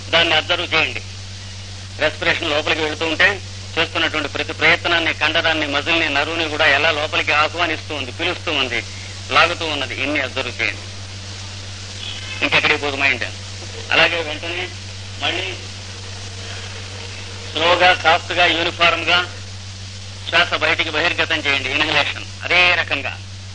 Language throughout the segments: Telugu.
దాన్ని అబ్జర్వ్ చేయండి రెస్పిరేషన్ లోపలికి వెళుతూ ఉంటే చేస్తున్నటువంటి ప్రతి ప్రయత్నాన్ని కండరాన్ని మజిల్ని నరువుని కూడా ఎలా లోపలికి ఆహ్వానిస్తూ ఉంది పిలుస్తూ ఉంది లాగుతూ ఉన్నది ఇన్ని అబ్జర్వ్ చేయండి ఇంకెక్కడికి పోదు మైండ్ అలాగే వెంటనే మళ్ళీ స్లోగా సాఫ్ట్ గా యూనిఫామ్ గా శ్వాస బయటికి బహిర్గతం చేయండి ఇన్హలేషన్ అదే రకంగా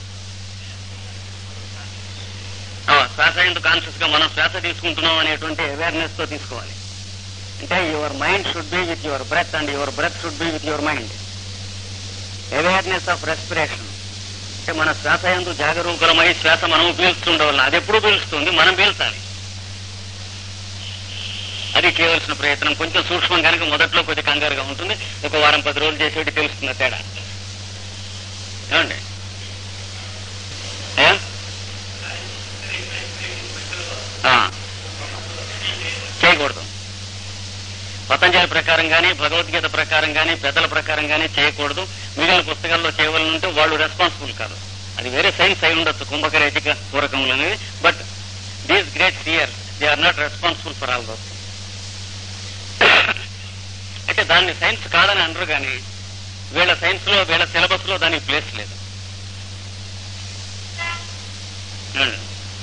ఆ, శ్వాస ఎందుకు కాన్షియస్ గా మనం శ్వాస తీసుకుంటున్నాం అనేటువంటి అవేర్నెస్ తో తీసుకోవాలి అంటే your mind should be with your breath and your breath should be with your mind awareness of respiration అంటే మన శ్వాస ఎందు జాగరూకరమై శ్వాస మనం పీల్చుతుండవల్ల అది ఎప్పుడు పీల్చుతుంది మనం పీల్చాలి అది చేయవలసిన ప్రయత్నం కొంచెం సూక్ష్మం కనుక మొదట్లో కొద్ది కంగారుగా ఉంటుంది ఒక వారం పది రోజులు చేసేటి తెలుస్తుంది ఆ తేడా ఏమండి ఏ? ఆ. చేయకూడదు పతంజలి ప్రకారం కానీ భగవద్గీత ప్రకారం కానీ పెద్దల ప్రకారం కానీ చేయకూడదు మిగిలిన పుస్తకాల్లో చేయవలసి ఉంటే వాళ్ళు రెస్పాన్సిబుల్ కాదు అది వేరే సైన్స్ అయి ఉండొచ్చు కుంభకరేచిక పూరకములు అనేది but these great seers they are not responsible for all those అయితే దాన్ని సైన్స్ కాదని అనరు కానీ వీళ్ళ సైన్స్ లో వీళ్ళ సిలబస్ లో దానికి ప్లేస్ లేదు ఏమండి?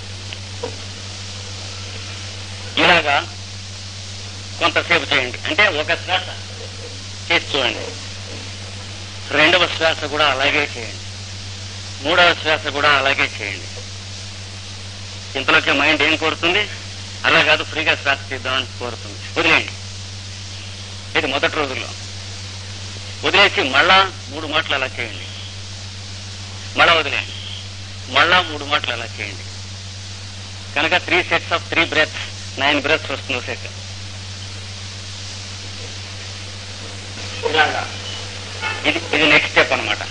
ఇలాగా కొంతసేపు చేయండి అంటే ఒక శ్వాస చేసి చూడండి రెండవ శ్వాస కూడా అలాగే చేయండి మూడవ శ్వాస కూడా అలాగే చేయండి ఇంతలోకి మైండ్ ఏం కోరుతుంది అలా కాదు ఫ్రీగా శ్వాస చేద్దామని కోరుతుంది వదిలేయండి ఇది మొదటి రోజుల్లో వదిలేసి మళ్ళా మూడు మాటలు అలా చేయండి మళ్ళా వదిలేయండి మళ్ళా మూడు మాటలు అలా చేయండి కనుక three sets of three breaths nine breaths వస్తుంది సెట్ ఇలాగా ఇది ఇది నెక్స్ట్ స్టెప్ అన్నమాట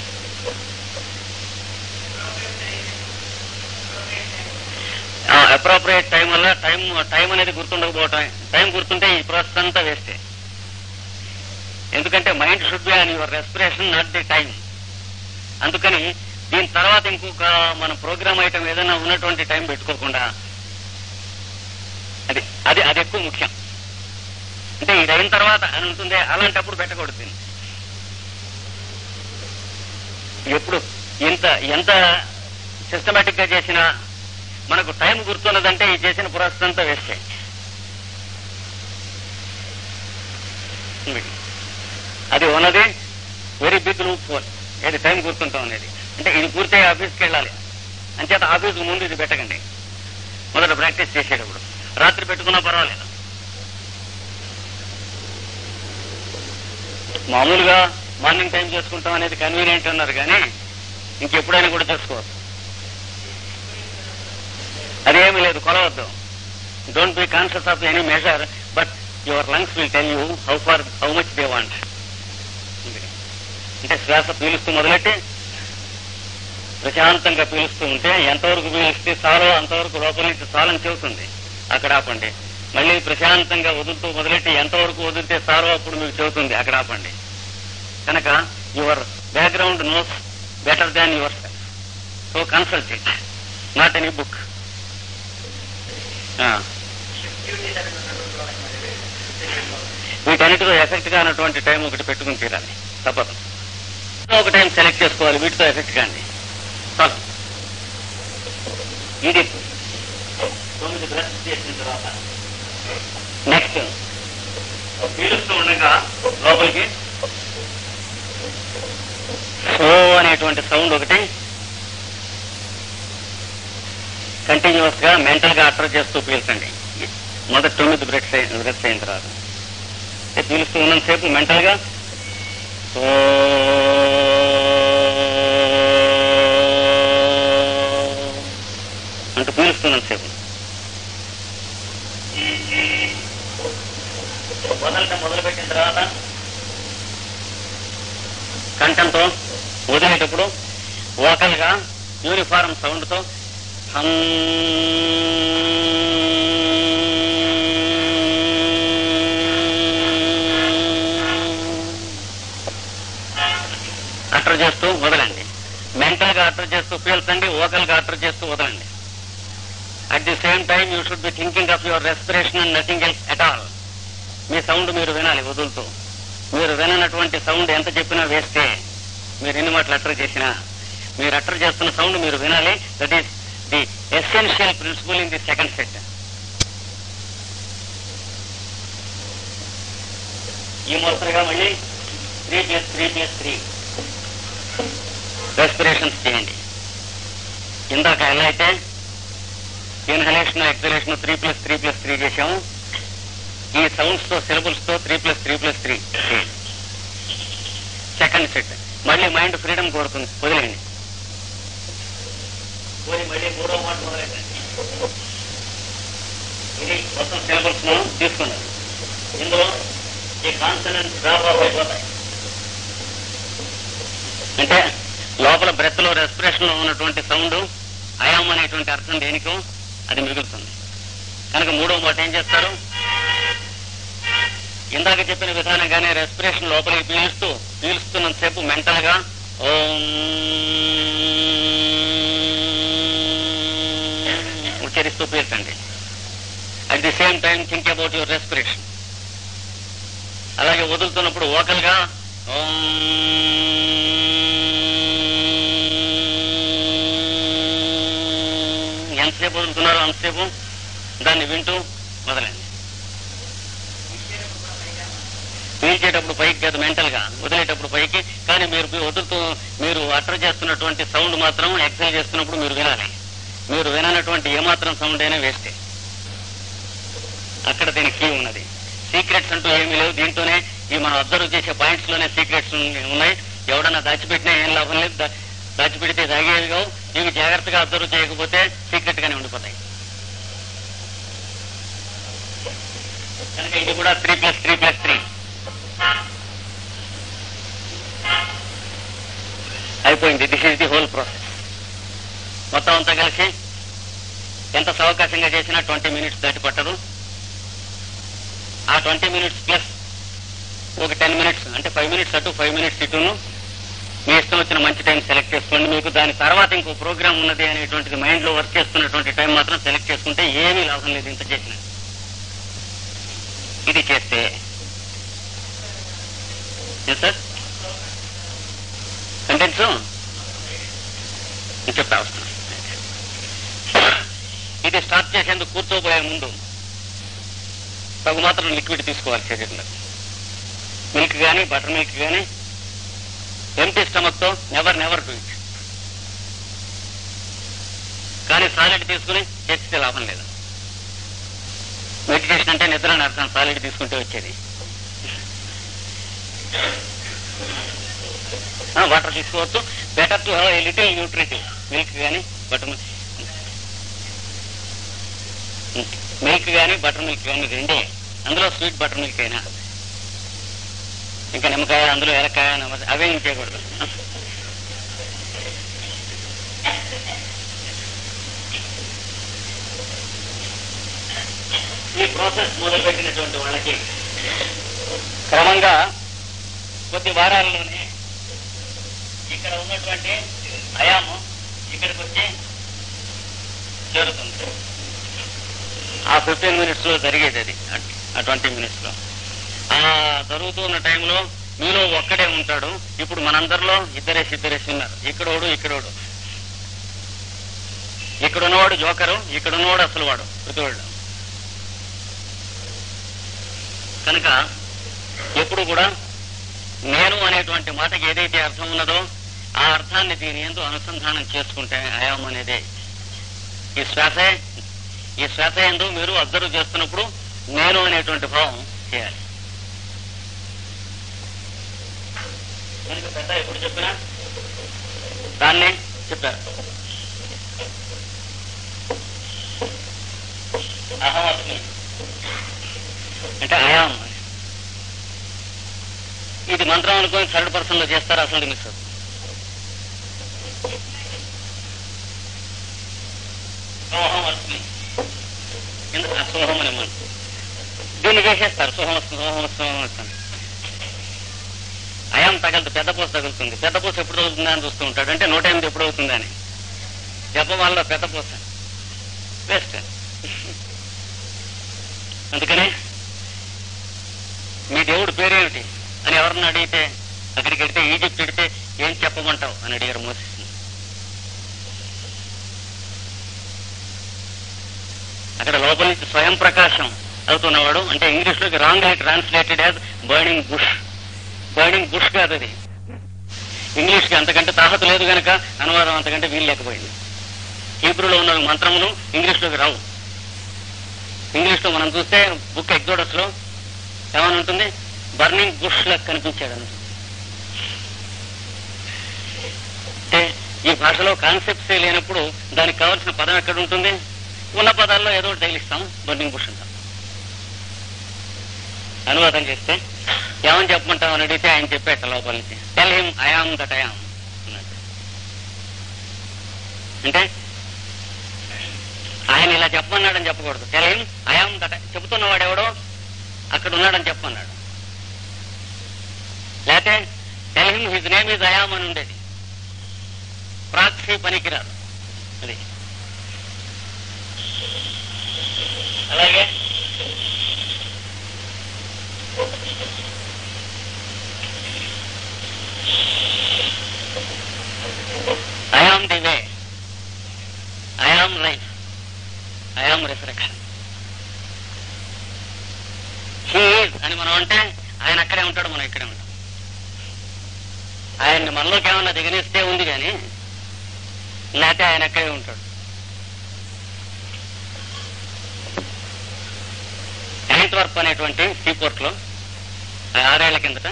అప్రోప్రియేట్ టైం వల్ల టైం టైం అనేది గుర్తుండకపోవటం టైం గుర్తుంటే ఈ ప్రాసెస్ అంతా వేస్తే ఎందుకంటే mind should be on your respiration not the time అందుకని దీని తర్వాత ఇంకొక మన ప్రోగ్రామ్ ఐటమ్ ఏదైనా ఉన్నటువంటి టైం పెట్టుకోకుండా అది అది అది ఎక్కువ ముఖ్యం అంటే ఇది అయిన తర్వాత అని ఉంటుంది అలాంటప్పుడు పెట్టకూడదు దీన్ని. ఎప్పుడు ఎంత ఎంత సిస్టమేటిక్ గా చేసినా మనకు టైం గుర్తున్నదంటే ఈ చేసిన ప్రాసెస్ అంతా వేస్ట్ అది ఉన్నది వెరీ బిగ్ లూప్ ఫోన్ ఏది టైం గుర్తుంటాం అనేది అంటే ఇది పూర్తయి ఆఫీస్కి వెళ్ళాలి అంచేత ఆఫీస్ ముందు ఇది పెట్టకండి మొదట ప్రాక్టీస్ చేసేటప్పుడు రాత్రి పెట్టుకున్నా పర్వాలేదు మామూలుగా మార్నింగ్ టైం చేసుకుంటాం అనేది కన్వీనియంట్ అన్నారు కానీ ఇంకెప్పుడైనా కూడా చేసుకోవచ్చు అదేమీ లేదు కొలవద్దు don't be conscious of any measure but your lungs will tell you how far how much they want అంటే శ్వాస పీలుస్తూ మొదలెట్టి ప్రశాంతంగా పీలుస్తూ ఉంటే ఎంతవరకు పీలిస్తే చాలో అంతవరకు లోపల నుంచి చాలని చెబుతుంది అక్కడ ఆపండి మళ్ళీ ప్రశాంతంగా వదులుతూ మొదలెట్టి ఎంతవరకు వదిలితే చాలో అప్పుడు మీకు చెబుతుంది అక్కడ ఆపండి కనుక your background knows better than your so consult it not any book వీటన్నిటితో ఎఫెక్ట్ గా అన్నటువంటి టైం ఒకటి పెట్టుకుని తీరాలి తప్పదు ఒక టైం సెలెక్ట్ చేసుకోవాలి వీటితో ఎఫెక్ట్ కాండి చాలు ఇది తొమ్మిది బ్రష్ చేసిన తర్వాత నెక్స్ట్ పీలుస్తూ ఉండగా లోపలికి సో అనేటువంటి సౌండ్ ఒకటి కంటిన్యూస్ గా మెంటల్ గా అట్టర్ చేస్తూ పీల్చండి మొదటి తొమ్మిది బ్రెడ్స్ బ్రెడ్స్ అయిన తర్వాత అంటే పీలుస్తూ ఉన్నంతసేపు మెంటల్ గా సో అంటూ పీలుస్తున్నంతసేపు వదలటం మొదలుపెట్టిన తర్వాత కంఠంతో వదిలేటప్పుడు వోకల్ గా యూనిఫారం సౌండ్ తో హమ్ అటర్ చేస్తూ వదలండి మెంటల్ గా అటర్ చేస్తూ పీల్చండి వోకల్ గా అటర్ చేస్తూ వదలండి at the same time you should be thinking of your respiration and nothing else at all మీ సౌండ్ మీరు వినాలి వదులుతూ మీరు విననటువంటి సౌండ్ ఎంత చెప్పినా వేస్తే మీరు ఎన్ని మాటలు అటర్ చేసినా మీరు అటర్ చేస్తున్న సౌండ్ మీరు వినాలి that is the essential principle in the second set ఈ మొత్తంగా మళ్ళీ three plus three plus three respirations చేయండి ఇందాక ఎలా అయితే inhalation exhalation three plus three plus three చేసాము ఈ సౌండ్స్ తో సిలబుల్స్ తో three plus three plus three second set మళ్ళీ మైండ్ ఫ్రీడమ్ కోరుతుంది వదిలేయండి పోయి మళ్ళీ మూడో మాట మొదలెట్టండి ఇది మొత్తం సిలబుల్స్ మనం తీసుకున్నాం ఇందులో ఈ కాన్సనెంట్ డ్రాప్ ఆఫ్ అయిపోతాయి అంటే లోపల బ్రెత్ లో రెస్పిరేషన్ లో ఉన్నటువంటి సౌండ్ అయాం అనేటువంటి అర్థం దేనికో అది మిగులుతుంది కనుక మూడో మాట ఏం చేస్తారు ఇందాక చెప్పిన విధానంగానే రెస్పిరేషన్ లోపలికి పీలుస్తూ పీలుస్తున్నంతసేపు మెంటల్ గా ఓం ఉచ్చరిస్తూ పీల్చండి at the same time think about your respiration అలాగే వదులుతున్నప్పుడు ఓకల్ గా ఓం ఎంతసేపు వదులుతున్నారో అంతసేపు దాన్ని వింటూ వదలండి పీల్చేటప్పుడు పైకి కాదు మెంటల్ గా వదిలేటప్పుడు పైకి కానీ మీరు వదులుతూ మీరు అటర్ చేస్తున్నటువంటి సౌండ్ మాత్రం ఎక్సైల్ చేస్తున్నప్పుడు మీరు వినాలి మీరు విననటువంటి ఏమాత్రం సౌండ్ అయినా వేస్తే అక్కడ దీనికి కీ ఉన్నది సీక్రెట్స్ అంటూ ఏమీ లేవు దీంట్లోనే ఈ మనం అబ్జర్వ్ చేసే పాయింట్స్ లోనే సీక్రెట్స్ ఉన్నాయి ఎవడన్నా దాచిపెట్టినా ఏం లాభం లేదు దా- దాచిపెడితే తాగేవి కావు ఇవి జాగ్రత్తగా అబ్జర్వ్ చేయకపోతే సీక్రెట్ గానే ఉండిపోతాయి కనుక ఇది కూడా three plus three plus three అయిపోయింది this is the whole process మొత్తం అంతా కలిసి ఎంత సవకాశంగా చేసినా ట్వంటీ మినిట్స్ దాటి పట్టదు ఆ ట్వంటీ మినిట్స్ ప్లస్ ఒక టెన్ మినిట్స్ అంటే ఫైవ్ మినిట్స్ అటు ఫైవ్ మినిట్స్ ఇటును మీ ఇష్టం వచ్చిన మంచి టైం సెలెక్ట్ చేసుకోండి మీకు దాని తర్వాత ఇంకో ప్రోగ్రామ్ ఉన్నది అనేటువంటిది మైండ్ లో వర్క్ చేస్తున్నటువంటి టైం మాత్రం సెలెక్ట్ చేసుకుంటే ఏమీ లాభం లేదు ఇంత చేసిన ఇది చేస్తే సార్ కంటెంట్స్ నేను చెప్తా వస్తాను ఇది స్టార్ట్ చేసేందుకు కూర్చోబోయే ముందు తగు మాత్రం లిక్విడ్ తీసుకోవాలి శరీరంలో మిల్క్ కానీ బటర్ మిల్క్ కానీ ఎంటీ స్టమక్ తో నెవర్ నెవర్ డూ ఇట్ కానీ సాలిడ్ తీసుకుని చేస్తే లాభం లేదు మెడిటేషన్ అంటే నిద్ర అని అర్థం సాలిడ్ తీసుకుంటే వచ్చేది వాటర్ తీసుకోవచ్చు better to have a little nutritive milk కానీ బటర్ మిల్క్ మిల్క్ కానీ బటర్ మిల్క్ కానీ రెండే అందులో స్వీట్ బటర్ మిల్క్ అయినా ఇంకా నిమ్మకాయ అందులో ఎలకాయ నమ్మకాయ అవేం చేయకూడదు ఈ ప్రాసెస్ మొదలుపెట్టినటువంటి వాళ్ళకి క్రమంగా కొద్ది వారాల్లోనే ఇక్కడ ఉన్నటువంటి అయాము ఇక్కడికి వచ్చి చేరుతుంది ఆ ఫిఫ్టీన్ మినిట్స్ లో జరిగేది అది ఆ ట్వంటీ మినిట్స్ లో ఆ జరుగుతున్న టైంలో మీలో ఒక్కడే ఉంటాడు ఇప్పుడు మనందరిలో ఇద్దరేసి ఇద్దరేసి ఉన్నారు ఇక్కడోడు ఇక్కడోడు ఇక్కడ ఉన్నవాడు జోకరు ఇక్కడ ఉన్నవాడు అసలు వాడు ప్రతివాడు కనుక ఎప్పుడు కూడా నేను అనేటువంటి మాటకి ఏదైతే అర్థం ఉన్నదో ఆ అర్థాన్ని దీని ఎందు అనుసంధానం చేసుకుంటే అయాం అనేది ఈ శ్వాసే ఈ శ్వాస ఎందు మీరు అబ్జర్వ్ చేస్తున్నప్పుడు నేను అనేటువంటి భావం చేయాలి కనుక పెద్ద ఎప్పుడు చెప్పినా దాన్ని చెప్పారు అహం అస్మి అంటే అయాం అని. ఇది మంత్రం అనుకొని థర్డ్ పర్సన్ లో చేస్తారు అసలు మిస్ అవుతుంది. సోహం అస్మి ఎందుకు ఆ సోహం అనే మనం దీన్ని చేసేస్తారు సోహం వస్తుంది సోహం వస్తుంది సోహం వస్తుంది అయాం తగలదు పెద్ద పూస తగులుతుంది పెద్ద పూస ఎప్పుడు తగులుతుందా అని చూస్తూ ఉంటాడు అంటే నూట ఎనిమిది ఎప్పుడు అవుతుందా అని జపమాలలో పెద్ద పూస వేస్ట్ అందుకని అడిగితే అక్కడికి వెడితే ఈజిప్ట్ వెడితే ఏం చెప్పమంటావు అని అడిగారు మోసెస్ అక్కడ లోపల నుంచి స్వయం ప్రకాశం అవుతున్నవాడు అంటే ఇంగ్లీష్ లోకి wrong translated as burning bush burning bush కాదు అది ఇంగ్లీష్ కి అంతకంటే తాహత లేదు గనక అనువాదం అంతకంటే వీలు లేకపోయింది హీబ్రూలో ఉన్న మంత్రములు ఇంగ్లీష్ లోకి రావు ఇంగ్లీష్ లో మనం చూస్తే బుక్ ఎగ్జోడస్ లో ఏమని ఉంటుంది బర్నింగ్ బుష్ లా కనిపించాడు అని అంటే ఈ భాషలో కాన్సెప్ట్స్ లేనప్పుడు దానికి కావాల్సిన పదం ఎక్కడ ఉంటుంది ఉన్న పదాల్లో ఏదో ఒకటి తగిలిస్తాం బర్నింగ్ బుష్ అంటాం అనువాదం చేస్తే ఏమని చెప్పమంటావు అని అడిగితే ఆయన చెప్పేట లోపల నుంచి tell him I am that I am అన్నట్టు అంటే ఆయన ఇలా చెప్పమన్నాడని చెప్పకూడదు టెల్ హిమ్ ఐఆమ్ దట్ చెబుతున్నవాడు ఎవడో అక్కడ ఉన్నాడని చెప్పమన్నాడు లేకపోతే tell him his name is I am అని ఉండేది ప్రాక్సీ పనికిరాదు అది అలాగే I am the way I am life I am reflection he is అని మనం అంటే ఆయన అక్కడే ఉంటాడు మనం ఇక్కడే ఉంటాం ఆయన్ని మనలోకి ఏమన్నా దిగనిస్తే ఉంది కానీ లేకపోతే ఆయన అక్కడే ఉంటాడు యాంట్వర్ప్ అనేటువంటి సీపోర్ట్ లో ఆరేళ్ల కిందట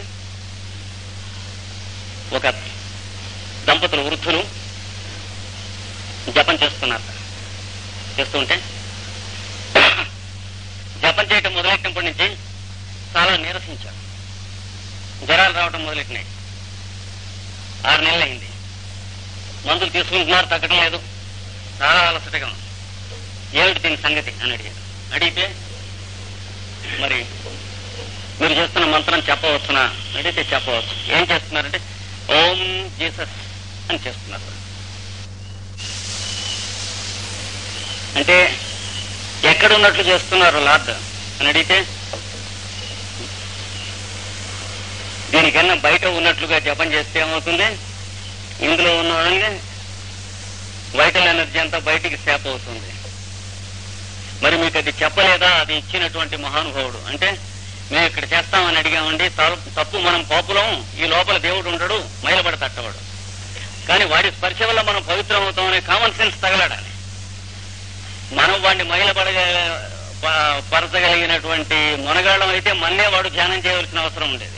ఒక దంపతులు వృద్ధులు జపం చేస్తున్నారు చేస్తుంటే జపం చేయటం మొదలెట్టినప్పటి నుంచి చాలా నీరసించారు జ్వరాలు రావటం మొదలెట్టినాయి ఆరు నెలలు అయింది మందులు తీసుకుంటున్నారు తగ్గడం లేదు చాలా అలసటగా ఉంది ఏమిటి దీని సంగతి అని అడిగారు అడిగితే మరి మీరు చేస్తున్న మంత్రం చెప్పవచ్చునా అడిగితే చెప్పవచ్చు ఏం చేస్తున్నారంటే ఓం జీసస్ అని చేస్తున్నారు అంటే ఎక్కడ ఉన్నట్లు చేస్తున్నారు లార్డ్ అని అడిగితే దీనికన్నా బయట ఉన్నట్లుగా జపం చేస్తే ఏమవుతుంది ఇందులో ఉన్న వైటల్ ఎనర్జీ అంతా బయటికి సేప్ అవుతుంది మరి మీకు అది చెప్పలేదా అది ఇచ్చినటువంటి మహానుభావుడు అంటే మేము ఇక్కడ చేస్తామని అడిగామండి తప్పు- తప్పు మనం పాపులం ఈ లోపల దేవుడు ఉండడు మైలబడి తట్టవాడు కానీ వాడి స్పర్శ వల్ల మనం పవిత్రం అవుతామనే కామన్ సెన్స్ తగలడాలి మనం వాడిని మైలబడగ ప- పరచగలిగినటువంటి మునగాళ్ళం అయితే మన్నే వాడు ధ్యానం చేయవలసిన అవసరం ఉండేది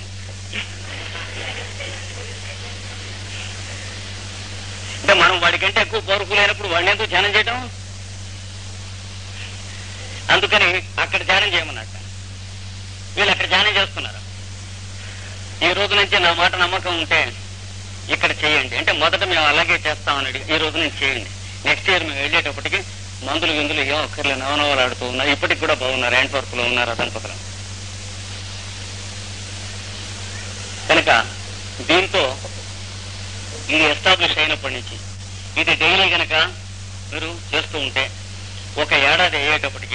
అంటే మనం వాడికంటే ఎక్కువ పవర్ఫుల్ వాడిని ఎందుకు ధ్యానం చేయటం అందుకని అక్కడ ధ్యానం చేయమన్నట్ట వీళ్ళు అక్కడ ధ్యానం చేస్తున్నారు ఈ రోజు నుంచి నా మాట నమ్మకం ఉంటే ఇక్కడ చేయండి అంటే మొదట మేము అలాగే చేస్తామని అడిగి ఈ రోజు నుంచి చేయండి నెక్స్ట్ ఇయర్ మేము వెళ్ళేటప్పటికి మందులు విందులు ఏం ఒక్కర్లే నవనవలు ఆడుతూ ఉన్నారు ఇప్పటికి కూడా బాగున్నారు హ్యాండ్ వర్క్ లో ఉన్నారు దంపతులు కనుక దీంతో ఇది ఎస్టాబ్లిష్ అయినప్పటి నుంచి ఇది డైలీ గనక మీరు చేస్తూ ఉంటే ఒక ఏడాది అయ్యేటప్పటికి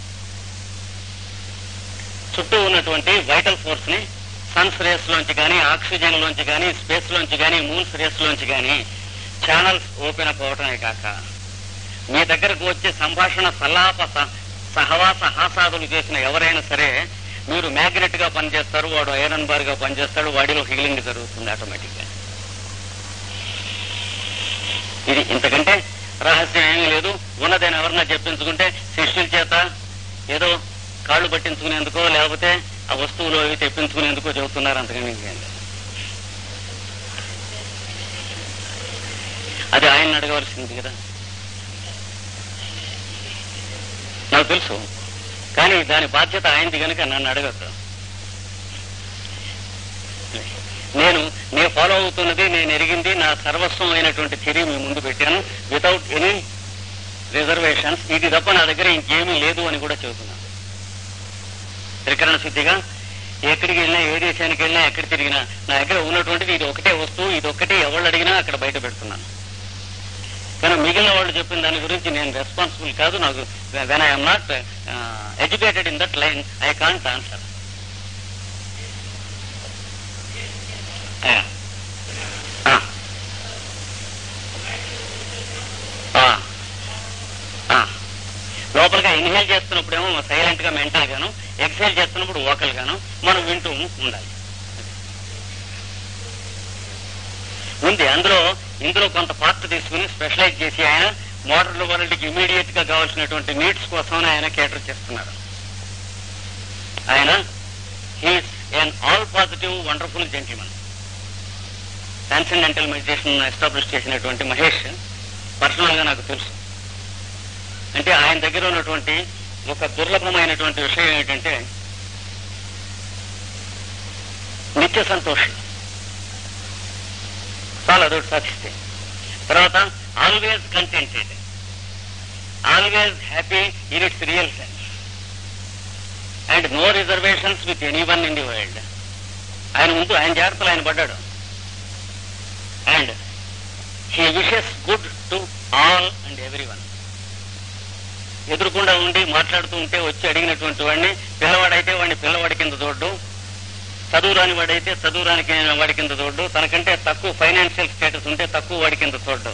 చుట్టూ ఉన్నటువంటి వైటల్ ఫోర్స్ ని సన్స్ రేస్ లోంచి కానీ ఆక్సిజన్ లోంచి కానీ స్పేస్ లోంచి కానీ మూన్స్ రేస్ లోంచి కానీ ఛానల్స్ ఓపెన్ అప్ అవటమే కాక మీ దగ్గరకు వచ్చే సంభాషణ సల్లాప స- సహవాస హాసాదులు చేసిన ఎవరైనా సరే మీరు మ్యాగ్నెట్ గా పనిచేస్తారు వాడు ఐరన్ బార్ గా పనిచేస్తాడు వాడిలో హీలింగ్ జరుగుతుంది ఆటోమేటిక్ గా ఇది ఇంతకంటే రహస్యం ఏమీ లేదు ఉన్నదని ఎవరన్నా చెప్పించుకుంటే శిష్యుల చేత ఏదో కాళ్ళు పట్టించుకునేందుకో లేకపోతే ఆ వస్తువులు అవి తెప్పించుకునేందుకో చెబుతున్నారు అంతకని ఇంకేం లేదు. అది ఆయన అడగవలసింది కదా నాకు తెలుసు కానీ దాని బాధ్యత ఆయనది కనుక నన్ను అడగద్దు నేను నేను ఫాలో అవుతున్నది నేను ఎరిగింది నా సర్వస్వం అయినటువంటి థిరీ మీ ముందు పెట్టాను వితౌట్ ఎనీ రిజర్వేషన్స్ ఇది తప్ప నా దగ్గర ఇంకేమీ లేదు అని కూడా చెబుతున్నాను త్రికరణ శుద్ధిగా ఎక్కడికి వెళ్ళినా ఏ దేశానికి వెళ్ళినా ఎక్కడ తిరిగినా నా దగ్గర ఉన్నటువంటిది ఇది ఒకటే వస్తువు ఇది ఒక్కటే ఎవరు అడిగినా అక్కడ బయట పెడుతున్నాను కానీ మిగిలిన వాళ్ళు చెప్పిన దాని గురించి నేను రెస్పాన్సిబుల్ కాదు నాకు when I'm not educated in that line I can't answer చేస్తున్నప్పుడేమో సైలెంట్ గా మెంటల్ గాను ఎక్సైల్ చేస్తున్నప్పుడు ఓకల్ గాను మనం వింటూ ఉండాలి ఉంది అందులో ఇందులో కొంత పార్ట్ తీసుకుని స్పెషలైజ్ చేసి ఆయన మోడర్న్ వరల్డ్ కి ఇమీడియట్ గా కావాల్సినటువంటి నీడ్స్ కోసం ఆయన కేటర్ చేస్తున్నారు ఆయన he's an all positive wonderful gentleman transcendental meditation establish చేసినటువంటి మహేష్ పర్సనల్ గా నాకు తెలుసు అంటే ఆయన దగ్గర ఉన్నటువంటి ఒక దుర్లభమైనటువంటి విషయం ఏమిటంటే నిత్య సంతోషం చాలా అదొకటి సాధిస్తే తర్వాత always contented always happy in its real sense and no reservations with anyone in the world ఆయన ముందు ఆయన జాగ్రత్తలు ఆయన పడ్డాడు and he wishes good to all and everyone ఎదురుకుండా ఉండి మాట్లాడుతూ ఉంటే వచ్చి అడిగినటువంటి వాడిని పిల్లవాడైతే వాడిని పిల్లవాడి కింద చూడ్డు చదువు రాని వాడైతే చదువు రాని కి- వాడి కింద చూడ్డు తనకంటే తక్కువ ఫైనాన్షియల్ స్టేటస్ ఉంటే తక్కువ వాడి కింద చూడ్డం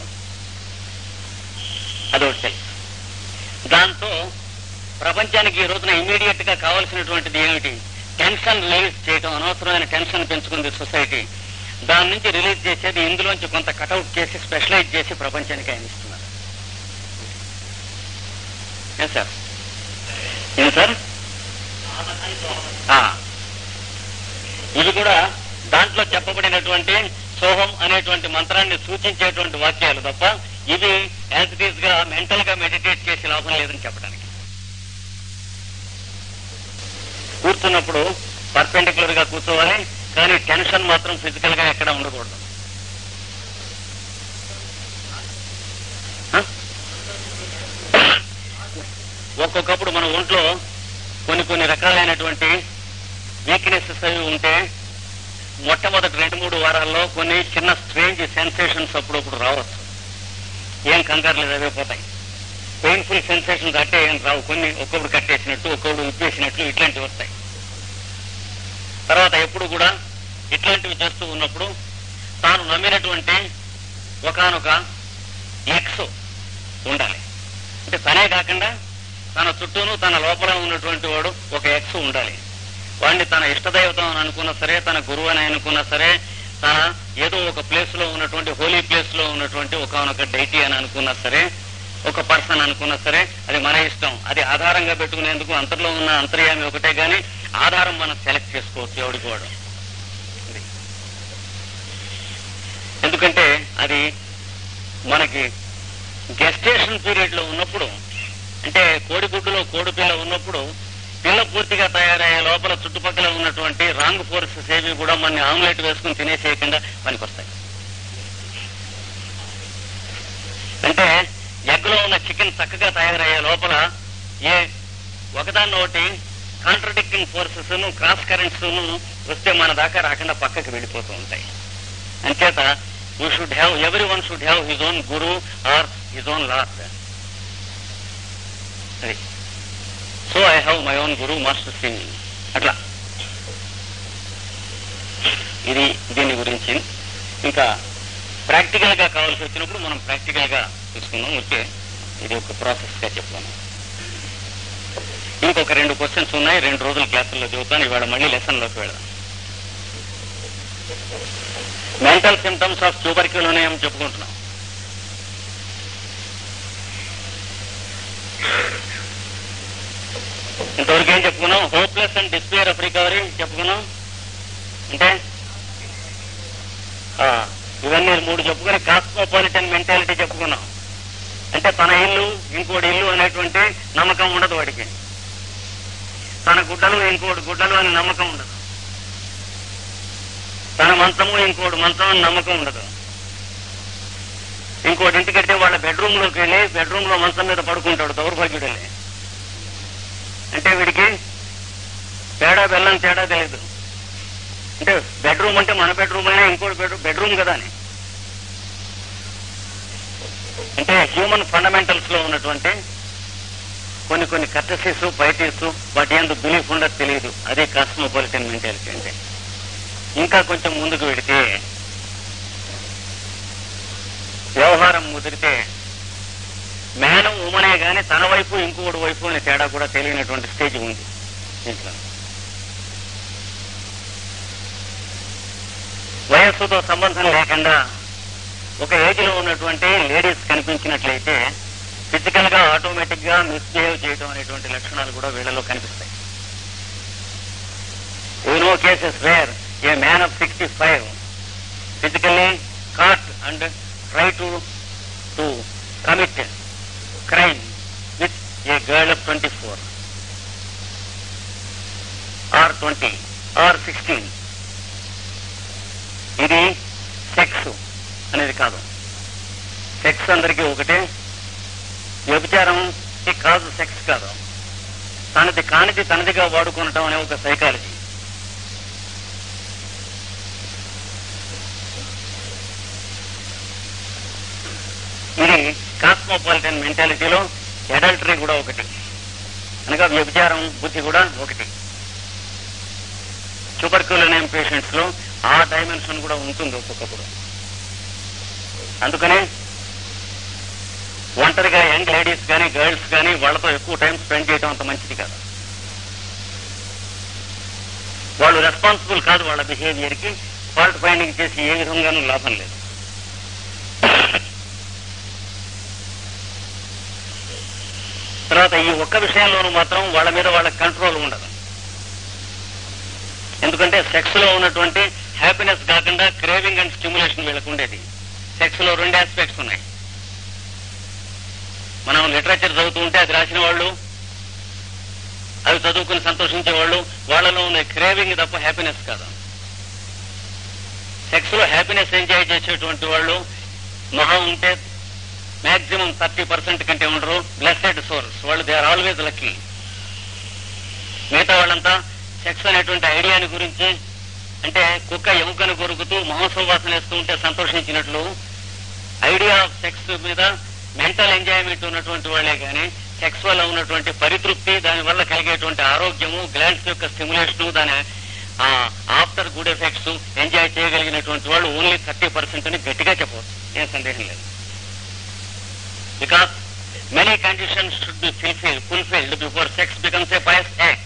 అదొకటి తెలుసు దాంతో ప్రపంచానికి ఈ రోజున ఇమీడియట్ గా కావాల్సినటువంటిది ఏమిటి టెన్షన్ రిలీజ్ చేయడం అనవసరమైన టెన్షన్ పెంచుకుంది సొసైటీ దాని నుంచి రిలీజ్ చేసేది ఇందులోంచి కొంత కటౌట్ చేసి స్పెషలైజ్ చేసి ప్రపంచానికి ఆయన ఇస్తున్నారు ఏం సార్ ఏం సార్ ఆ. ఇవి కూడా దాంట్లో చెప్పబడినటువంటి సోహం అనేటువంటి మంత్రాన్ని సూచించేటువంటి వాక్యాలు తప్ప ఇవి యాజ్ ఇట్ ఈస్ గా మెంటల్ గా మెడిటేట్ చేసి లాభం లేదని చెప్పడానికి కూర్చున్నప్పుడు పర్పెండిక్యులర్ గా కూర్చోవాలి కానీ టెన్షన్ మాత్రం ఫిజికల్ గా ఎక్కడ ఉండకూడదు ఆ? ఒక్కొక్కప్పుడు మన ఒంట్లో కొన్ని కొన్ని రకాలైనటువంటి వీక్నెసెస్ అవి ఉంటే మొట్టమొదటి రెండు మూడు వారాల్లో కొన్ని చిన్న స్ట్రేంజ్ సెన్సేషన్స్ అప్పుడప్పుడు రావచ్చు ఏం కంగారు లేదు అవే పోతాయి పెయిన్ఫుల్ సెన్సేషన్స్ అంటే ఏం రావు కొన్ని ఒక్కొక్కడు కట్టేసినట్టు ఒక్కొక్కడు ఉప్పేసినట్లు ఇట్లాంటివి వస్తాయి తర్వాత ఎప్పుడు కూడా ఇట్లాంటివి చేస్తూ ఉన్నప్పుడు తాను నమ్మినటువంటి ఒకనొక ఎక్స్ ఉండాలి అంటే తనే కాకుండా తన చుట్టూను తన లోపల ఉన్నటువంటి వాడు ఒక ఎక్స్ ఉండాలి వాడిని తన ఇష్టదైవతం అని అనుకున్నా సరే తన గురువు అని అనుకున్నా సరే తన ఏదో ఒక ప్లేస్ లో ఉన్నటువంటి హోలీ ప్లేస్ లో ఉన్నటువంటి ఒకనొక డైటీ అని అనుకున్నా సరే ఒక పర్సన్ అనుకున్నా సరే అది మన ఇష్టం అది ఆధారంగా పెట్టుకునేందుకు అంతర్లో ఉన్న అంతర్యామి ఒకటే గాని ఆధారం మనం సెలెక్ట్ చేసుకోవచ్చు ఎవడికి వాడు ఇది. ఎందుకంటే అది మనకి గెస్టేషన్ పీరియడ్ లో ఉన్నప్పుడు అంటే కోడిగుడ్డులో కోడి పిల్ల ఉన్నప్పుడు పిల్ల పూర్తిగా తయారయ్యే లోపల చుట్టుపక్కల ఉన్నటువంటి రాంగ్ ఫోర్సెస్ ఏవి కూడా మన ఆమ్లెట్ వేసుకుని తినేసేయకుండా పనికొస్తాయి అంటే ఎగ్లో ఉన్న చికెన్ చక్కగా తయారయ్యే లోపల ఏ ఒకదాన్ని ఒకటి కాంట్రడిక్టింగ్ ఫోర్సెస్ క్రాస్ కరెంట్స్ వస్తే మన దాకా రాకుండా పక్కకి వెళ్ళిపోతూ ఉంటాయి అంచేత we should have everyone should have his own guru or his own lord అది so I have my own guru master Singh అట్లా ఇది దీని గురించి ఇంకా ప్రాక్టికల్ గా కావాల్సి వచ్చినప్పుడు మనం ప్రాక్టికల్ గా తీసుకుందాం వచ్చే ఇది ఒక ప్రాసెస్ గా చెప్తాను ఇంకొక రెండు క్వశ్చన్స్ ఉన్నాయి రెండు రోజుల క్లాసుల్లో చదువుతాను ఇవాళ మళ్ళీ లెసన్ లోకి వెళదాం మెంటల్ సిమ్టమ్స్ ఆఫ్ ట్యూబర్క్యులోనియం చెప్పుకుంటున్నాం ఇంతవరకు ఏం చెప్పుకున్నాం hopeless and despair of recovery చెప్పుకున్నాం అంటే ఆ, ఇవన్నీ మూడు చెప్పుకొని కాస్మోపాలిటన్ మెంటాలిటీ చెప్పుకున్నాం అంటే తన ఇల్లు ఇంకోటి ఇల్లు అనేటువంటి నమ్మకం ఉండదు వాడికి తన గుడ్డలు ఇంకోటి గుడ్డలు అని నమ్మకం ఉండదు తన మంచము ఇంకోటి మంచం అని నమ్మకం ఉండదు ఇంకోటి ఇంటికంటే వాళ్ళ బెడ్రూమ్ లోకి వెళ్ళి బెడ్రూమ్ లో మంచం మీద పడుకుంటాడు దౌర్భాగ్యుడని అంటే వీడికి తేడా బెల్లం తేడా తెలియదు అంటే బెడ్రూమ్ అంటే మన బెడ్రూమ్ అయినా ఇంకోటి బెడ్రూమ్ బెడ్రూమ్ కదా అని అంటే హ్యూమన్ ఫండమెంటల్స్ లో ఉన్నటువంటి కొన్ని కొన్ని కర్టసీస్ పైటీస్ వాటి ఎందు బిలీఫ్ ఉండదు తెలియదు అదే కాస్మోపాలిటన్ మెంటాలిటీ అంటే ఇంకా కొంచెం ముందుకు వెడితే వ్యవహారం ముదిరితే మ్యాన్ ఉమెన్ అనే గాని తన వైపు ఇంకొకటి వైపు అనే తేడా కూడా తెలియనటువంటి స్టేజ్ ఉంది దీంట్లో వయస్సుతో సంబంధం లేకుండా ఒక ఏజ్ లో ఉన్నటువంటి లేడీస్ కనిపించినట్లయితే ఫిజికల్ గా ఆటోమేటిక్ గా మిస్బిహేవ్ చేయడం అనేటువంటి లక్షణాలు కూడా వీళ్ళలో కనిపిస్తాయి you know cases where a man of sixty five physically caught and try to to commit crime with a girl of twenty four or twenty or sixteen ఇది సెక్స్ అనేది కాదు సెక్స్ అందరికీ ఒకటే వ్యభిచారం కాదు సెక్స్ కాదు తనది కానిది తనదిగా వాడుకుంటాం అనే ఒక సైకాలజీ ఇది కాస్మోపాలిటన్ మెంటాలిటీలో అడల్టరీ కూడా ఒకటి అనగా వ్యభిచారం బుద్ధి కూడా ఒకటి ట్యూబర్క్యులనేమ్ పేషెంట్స్ లో ఆ డైమెన్షన్ కూడా ఉంటుంది ఒక్కొక్కప్పుడు అందుకనే ఒంటరిగా యంగ్ లేడీస్ కానీ గర్ల్స్ కానీ వాళ్ళతో ఎక్కువ టైం స్పెండ్ చేయడం అంత మంచిది కాదు వాళ్ళు రెస్పాన్సిబుల్ కాదు వాళ్ళ బిహేవియర్ కి ఫాల్ట్ ఫైండింగ్ చేసి ఏ విధంగానూ లాభం లేదు తర్వాత ఈ ఒక్క విషయంలోనూ మాత్రం వాళ్ళ మీద వాళ్ళ కంట్రోల్ ఉండదు ఎందుకంటే సెక్స్ లో ఉన్నటువంటి హ్యాపీనెస్ కాకుండా క్రేవింగ్ అండ్ స్టిమ్యులేషన్ వీళ్ళకు ఉండేది సెక్స్ లో రెండు ఆస్పెక్ట్స్ ఉన్నాయి మనం లిటరేచర్ చదువుతూ ఉంటే అది రాసిన వాళ్ళు అవి చదువుకుని సంతోషించే వాళ్ళు వాళ్ళలో ఉన్న క్రేవింగ్ తప్ప హ్యాపీనెస్ కాదు సెక్స్ లో హ్యాపీనెస్ ఎంజాయ్ చేసేటువంటి వాళ్ళు మహా ఉంటే మాక్సిమం థర్టీ పర్సెంట్ కంటే ఉండరు బ్లెస్సెడ్ సోర్స్ వాళ్ళు దే ఆర్ ఆల్వేజ్ లక్కీ మిగతా వాళ్ళంతా సెక్స్ అనేటువంటి ఐడియాని గురించి అంటే కుక్క ఎముకను కొరుకుతూ మహోత్సవాసన వేస్తూ ఉంటే సంతోషించినట్లు ఐడియా ఆఫ్ సెక్స్ మీద మెంటల్ ఎంజాయ్మెంట్ ఉన్నటువంటి వాళ్ళే కానీ సెక్స్ వల్ల ఉన్నటువంటి పరితృప్తి దాని వల్ల కలిగేటువంటి ఆరోగ్యము గ్లాండ్స్ యొక్క స్టిమ్యులేషన్ దాని ఆఫ్టర్ గుడ్ ఎఫెక్ట్స్ ఎంజాయ్ చేయగలిగినటువంటి వాళ్ళు ఓన్లీ థర్టీ పర్సెంట్ అని గట్టిగా చెప్పవచ్చు ఏం సందేహం లేదు because many conditions should be fulfil fulfilled before sex becomes a pious act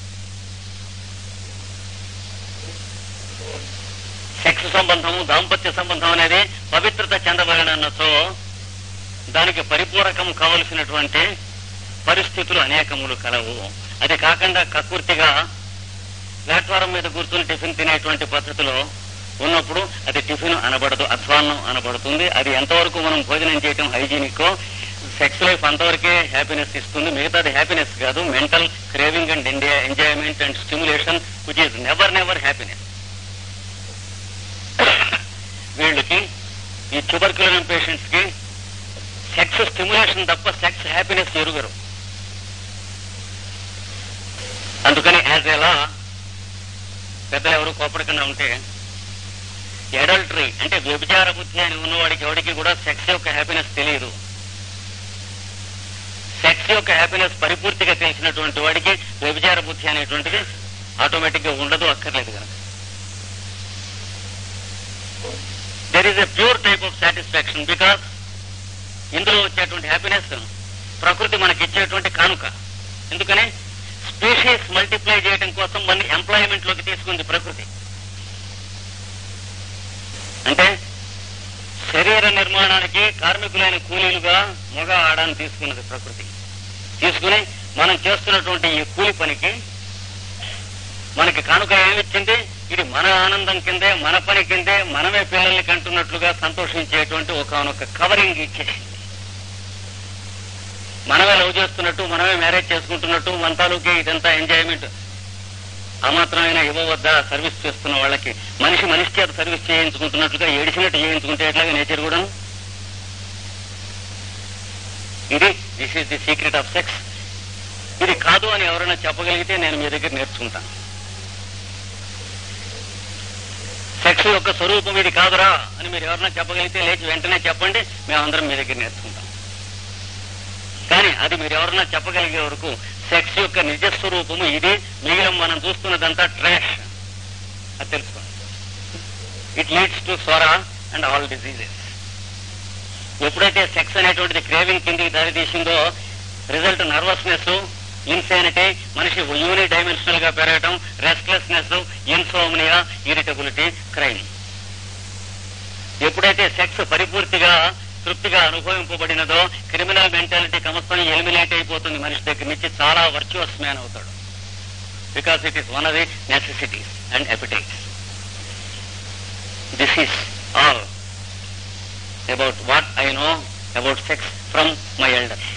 sex సంబంధము దాంపత్య సంబంధం అనేది పవిత్రత చెందబడినచో దానికి పరిపూరకం కావలసినటువంటి పరిస్థితులు అనేకములు కలవు అది కాకుండా కకృతిగా ప్లాట్ఫారం మీద కూర్చుని టిఫిన్ తినేటువంటి పద్ధతిలో ఉన్నప్పుడు అది టిఫిన్ అనబడదు అధ్వాన్నం అనబడుతుంది అది ఎంతవరకు మనం భోజనం చేయటం హైజీనిక్ సెక్స్ లైఫ్ అంతవరకే హ్యాపీనెస్ ఇస్తుంది మిగతాది హ్యాపీనెస్ కాదు mental craving and enjoyment and stimulation which is never never happiness వీళ్ళకి ఈ ట్యూబర్క్యులర్ పేషెంట్స్ కి సెక్స్ స్టిమ్యులేషన్ తప్ప సెక్స్ హ్యాపీనెస్ ఎరుగరు అందుకని యాజ్ ఎలా పెద్దలు ఎవరు కోపడకుండా ఉంటే ఎడల్టరీ అంటే వ్యభిచార బుద్ధి అని ఉన్నవాడికి ఎవరికి కూడా సెక్స్ యొక్క హ్యాపీనెస్ తెలియదు సెక్స్ యొక్క హ్యాపీనెస్ పరిపూర్తిగా తెలిసినటువంటి వాడికి వ్యభిచార బుద్ధి అనేటువంటిది ఆటోమేటిక్ గా ఉండదు అక్కర్లేదు కనుక there is a pure type of satisfaction because ఇందులో వచ్చేటువంటి హ్యాపీనెస్ ప్రకృతి మనకి ఇచ్చేటువంటి కానుక ఎందుకని స్పీషీస్ మల్టిప్లై చేయడం కోసం మన ఎంప్లాయ్మెంట్ లోకి తీసుకుంది ప్రకృతి అంటే శరీర నిర్మాణానికి కార్మికులైన కూలీలుగా మగ ఆడాన్ని తీసుకున్నది ప్రకృతి తీసుకుని మనం చేస్తున్నటువంటి ఈ కూలి పనికి మనకి కానుక ఏమిచ్చింది ఇది మన ఆనందం కిందే మన పని కిందే మనమే పిల్లల్ని కంటున్నట్లుగా సంతోషించేటువంటి ఒకనొక కవరింగ్ ఇచ్చేసింది మనమే లవ్ చేస్తున్నట్టు మనమే మ్యారేజ్ చేసుకుంటున్నట్టు మన తాలూకే ఇదంతా ఎంజాయ్మెంట్ ఆ మాత్రమైనా ఇవ్వవద్దా సర్వీస్ చేస్తున్న వాళ్ళకి మనిషి మనిషి చేత సర్వీస్ చేయించుకుంటున్నట్లుగా ఏడిసినట్టు చేయించుకుంటే ఎట్లాగా నేచర్ కూడా ఇది this is the secret of sex ఇది కాదు అని ఎవరైనా చెప్పగలిగితే నేను మీ దగ్గర నేర్చుకుంటాను సెక్స్ యొక్క స్వరూపం ఇది కాదురా అని మీరు ఎవరైనా చెప్పగలిగితే లేచి వెంటనే చెప్పండి మేమందరం మీ దగ్గర నేర్చుకుంటాం కానీ అది మీరు ఎవరన్నా చెప్పగలిగే వరకు సెక్స్ యొక్క నిజ స్వరూపము ఇది మిగిలిన మనం చూస్తున్నదంతా ట్రాష్ అది తెలుసుకోండి ఇట్ లీడ్స్ టు స్వర అండ్ ఆల్ డిజీజెస్ ఎప్పుడైతే సెక్స్ అనేటువంటిది క్రేవింగ్ కిందికి దారి తీసిందో రిజల్ట్ నర్వస్నెస్ ఇన్సానిటీ మనిషి యూని డైమెన్షనల్ గా పెరగటం రెస్ట్లెస్నెస్ ఇన్సోమ్నియా ఇరిటబిలిటీ క్రైమ్ ఎప్పుడైతే సెక్స్ పరిపూర్తిగా తృప్తిగా అనుభవింపబడినదో క్రిమినల్ మెంటాలిటీ కమస్తం ఎలిమినేట్ అయిపోతుంది మనిషి దగ్గర నుంచి చాలా వర్చువస్ మ్యాన్ అవుతాడు because it is one of the necessities and appetites this is all about what I know about sex from my elders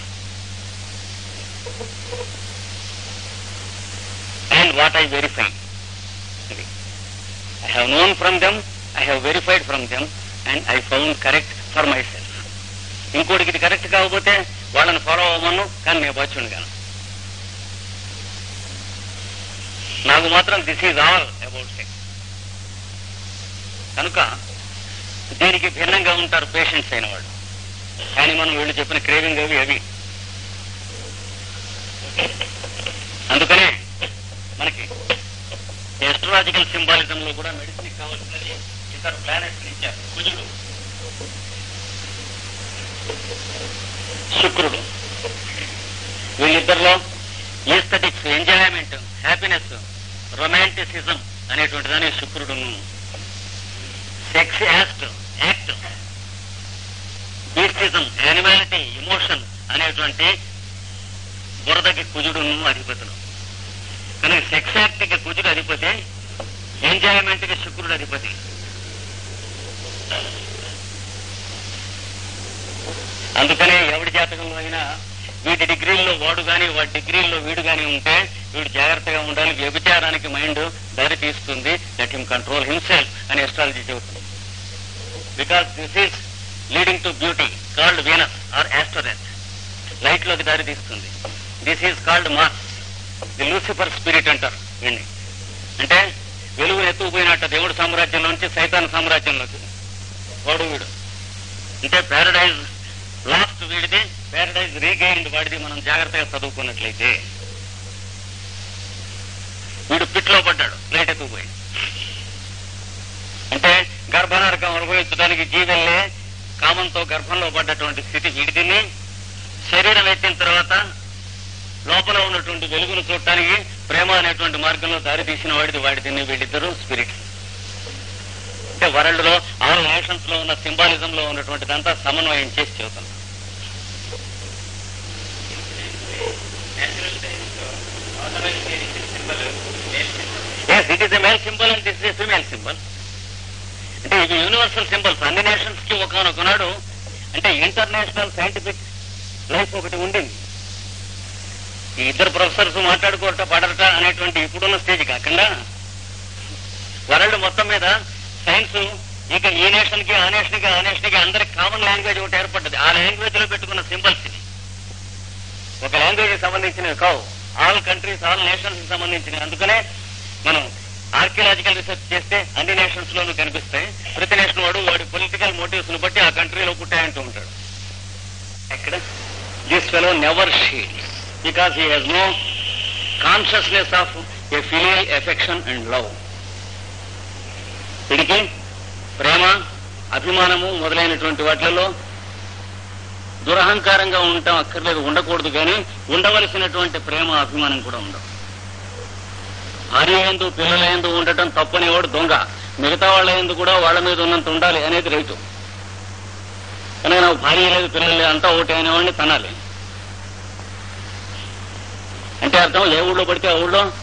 and what I verified I have known from them, I have verified from them, and I found correct for myself. ఇంకోటికి ఇది కరెక్ట్ కాకపోతే వాళ్ళని ఫాలో అవ్వమను కానీ నేను బచ్చుండు కాను నాకు మాత్రం this is all about sex కనుక దీనికి భిన్నంగా ఉంటారు పేషెంట్స్ అయిన వాళ్ళు కానీ మనం వీళ్ళు చెప్పిన క్రేవింగ్ అవి అవి అందుకనే మనకి ఎస్ట్రాలజికల్ సింబాలిజం లో కూడా మెడిసిన్ కావాల్సినది ఇతర ప్లానెట్స్ ఇచ్చారు కుజుడు శుక్రుడు వీళ్ళిద్దరిలో ఈస్థెటిక్స్ ఎంజాయ్మెంట్ హ్యాపీనెస్ రొమాంటిసిజం అనేటువంటి దాని శుక్రుడును sex act act beastism animality emotion అనేటువంటి బురదకి కుజుడును అధిపతులు కనుక సెక్స్ యాక్ట్ కి కుజుడు అధిపతి ఎంజాయ్మెంట్ కి శుక్రుడు అధిపతి అందుకనే ఎవడి జాతకంలో అయినా వీటి డిగ్రీల్లో వాడు గాని వాడి డిగ్రీల్లో వీడు గాని ఉంటే వీడు జాగ్రత్తగా ఉండాలి వ్యభిచారానికి మైండ్ దారి తీస్తుంది లెట్ హిమ్ కంట్రోల్ హిమ్సెల్ఫ్ అని ఎస్ట్రాలజీ చెబుతుంది because this is leading to beauty called Venus or astronaut light లోకి దారి తీస్తుంది this is called Mars the Lucifer spirit అంటారు వీడిని అంటే వెలుగు ఎత్తుకుపోయినట్ట దేవుడు సామ్రాజ్యంలోంచి సైతాన్ సామ్రాజ్యంలోకి వాడు వీడు అంటే పారడైజ్ లాస్ట్ వీడిది పారడైజ్ రీగైన్డ్ వాడిది మనం జాగ్రత్తగా చదువుకున్నట్లయితే వీడు పిట్లో పడ్డాడు లైట్ ఎత్తుకుపోయి అంటే గర్భనరకం అనుభవించడానికి జీవెల్లే కామంతో గర్భంలో పడ్డటువంటి స్థితి వీడిదిని శరీరం ఎత్తిన తర్వాత లోపల ఉన్నటువంటి వెలుగును చూడటానికి ప్రేమ అనేటువంటి మార్గంలో దారి తీసిన వాడిది వాడిది వీళ్ళిద్దరూ స్పిరిట్స్ అంటే వరల్డ్ లో ఆల్ నేషన్స్ లో ఉన్న సింబాలిజం లో ఉన్నటువంటిదంతా సమన్వయం చేసి చెబుతాం it is a male symbol and this is female symbol అంటే ఇవి యూనివర్సల్ సింబల్స్ అన్ని నేషన్స్ కి ఒకనొకనాడు అంటే ఇంటర్నేషనల్ సైంటిఫిక్ లైఫ్ ఒకటి ఉండింది ఈ ఇద్దరు ప్రొఫెసర్స్ మాట్లాడుకోవట పడరట అనేటువంటి ఇప్పుడున్న స్టేజ్ కాకుండా వరల్డ్ మొత్తం మీద సైన్స్ ఇక ఈ నేషన్ కి ఆ నేషన్ కి ఆ నేషన్ కి అందరికి కామన్ లాంగ్వేజ్ ఒకటి ఏర్పడ్డది ఆ లాంగ్వేజ్ లో పెట్టుకున్న సింబల్స్ ఇది ఒక లాంగ్వేజ్ కి సంబంధించినవి కావు ఆల్ కంట్రీస్ ఆల్ నేషన్స్ కి సంబంధించినవి అందుకనే మనం ఆర్కియలాజికల్ రీసెర్చ్ చేస్తే అన్ని నేషన్స్ లోనూ కనిపిస్తాయి ప్రతి నేషన్ వాడు వాడి పొలిటికల్ మోటివ్స్ ను బట్టి ఆ కంట్రీలో పుట్టాయంటూ ఉంటాడు ఎక్కడ this fellow never shields because he has no consciousness of a filial affection and love వీడికి ప్రేమ అభిమానము మొదలైనటువంటి వాటిలలో దురహంకారంగా ఉండటం అక్కర్లేదు ఉండకూడదు కానీ ఉండవలసినటువంటి ప్రేమ అభిమానం కూడా ఉండవు భార్య ఎందు పిల్లల ఎందు ఉండటం తప్పనేవాడు దొంగ మిగతా వాళ్ళ ఎందు కూడా వాళ్ళ మీద ఉన్నంత ఉండాలి అనేది రైతు కనుక నాకు భార్య లేదు పిల్లలు లేదు అంతా ఒకటి అనేవాడిని తనాలి అంటే అర్థం ఏ ఊళ్ళో పడితే ఆ ఊళ్ళో